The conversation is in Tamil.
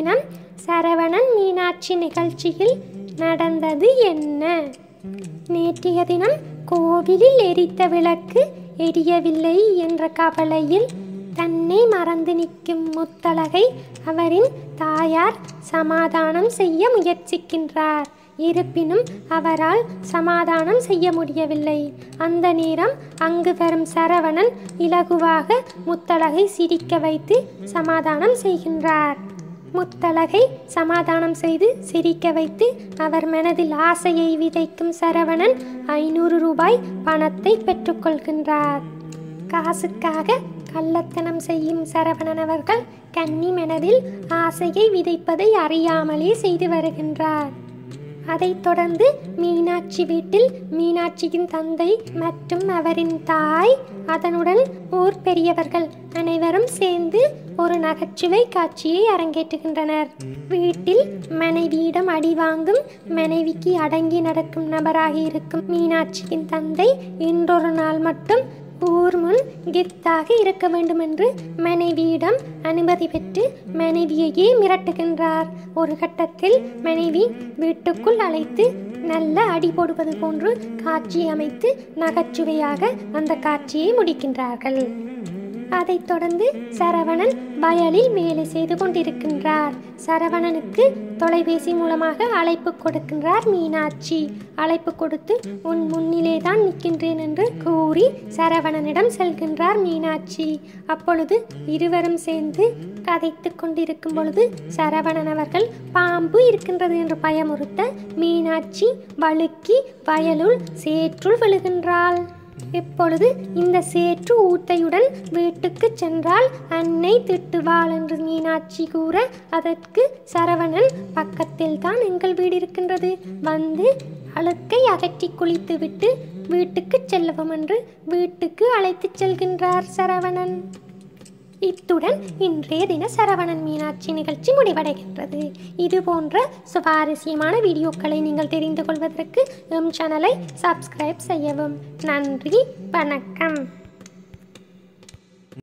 தினம் சரவணன் மீனாட்சி நிகழ்ச்சியில் நடந்தது என்ன நேற்றைய தினம் கோவிலில் எரித்த விளக்கு எரியவில்லை என்ற கவலையில் தன்னை மறந்து நிற்கும் முத்தழகை அவரின் தாயார் சமாதானம் செய்ய முயற்சிக்கின்றார் இருப்பினும் அவரால் சமாதானம் செய்ய முடியவில்லை அந்த நேரம் அங்கு வரும் சரவணன் இலகுவாக முத்தழகை சிரிக்க வைத்து சமாதானம் செய்கின்றார் முத்தழகை சமாதானம் செய்து சிரிக்க வைத்து அவர் மனதில் ஆசையை விதைக்கும் சரவணன் ஐநூறு ரூபாய் பணத்தை பெற்றுக்கொள்கின்றார் காசுக்காக கள்ளத்தனம் செய்யும் சரவணன் அவர்கள் கன்னி மனதில் ஆசையை விதைப்பதை அறியாமலே செய்து வருகின்றார் அதைத் தொடர்ந்து மீனாட்சி வீட்டில் மீனாட்சியின் தந்தை மற்றும் அவரின் தாய் அதனுடன் ஊர் பெரியவர்கள் அனைவரும் சேர்ந்து ஒரு நகைச்சுவை காட்சியை அரங்கேற்றுகின்றனர் வீட்டில் மனைவியிடம் அடி வாங்கும் மனைவிக்கு அடங்கி நடக்கும் நபராக இருக்கும் மீனாட்சியின் தந்தை இன்றொரு நாள் மட்டும் ஊர் முன் கெத்தாக இருக்க வேண்டும் என்று மனைவியிடம் அனுமதி பெற்று மனைவியையே மிரட்டுகின்றார் ஒரு கட்டத்தில் மனைவி வீட்டுக்குள் அழைத்து நல்ல அடி போடுவது போன்று காட்சி அமைத்து நகைச்சுவையாக அந்த காட்சியை முடிக்கின்றார்கள் அதைத் தொடர்ந்து சரவணன் வயலில் வேலை செய்து கொண்டிருக்கின்றார் சரவணனுக்கு தொலைபேசி மூலமாக அழைப்பு கொடுக்கின்றார் மீனாட்சி அழைப்பு கொடுத்து உன் முன்னிலே தான் நிற்கின்றேன் என்று கூறி சரவணனிடம் செல்கின்றார் மீனாட்சி அப்பொழுது இருவரும் சேர்ந்து கதைத்து கொண்டிருக்கும் பொழுது சரவணன் அவர்கள் பாம்பு இருக்கின்றது என்று பயமுறுத்த மீனாட்சி வழுக்கி வயலுள் சேற்றுள் விழுகின்றாள் இப்பொழுது இந்த சேற்று ஊத்தையுடன் வீட்டுக்கு சென்றால் அன்னை திட்டுவாள் என்று மீனாட்சி கூற அதற்கு சரவணன் பக்கத்தில் தான் எங்கள் வீடு இருக்கின்றது வந்து அழுக்கை அகற்றி குளித்துவிட்டு வீட்டுக்கு செல்லவும் என்று வீட்டுக்கு அழைத்துச் செல்கின்றார் சரவணன் இத்துடன் இன்றைய தின சரவணன் மீனாட்சி நிகழ்ச்சி முடிவடைகின்றது இது போன்ற சுவாரஸ்யமான வீடியோக்களை நீங்கள் தெரிந்து கொள்வதற்கு எம் சேனலை சப்ஸ்கிரைப் செய்யவும் நன்றி வணக்கம்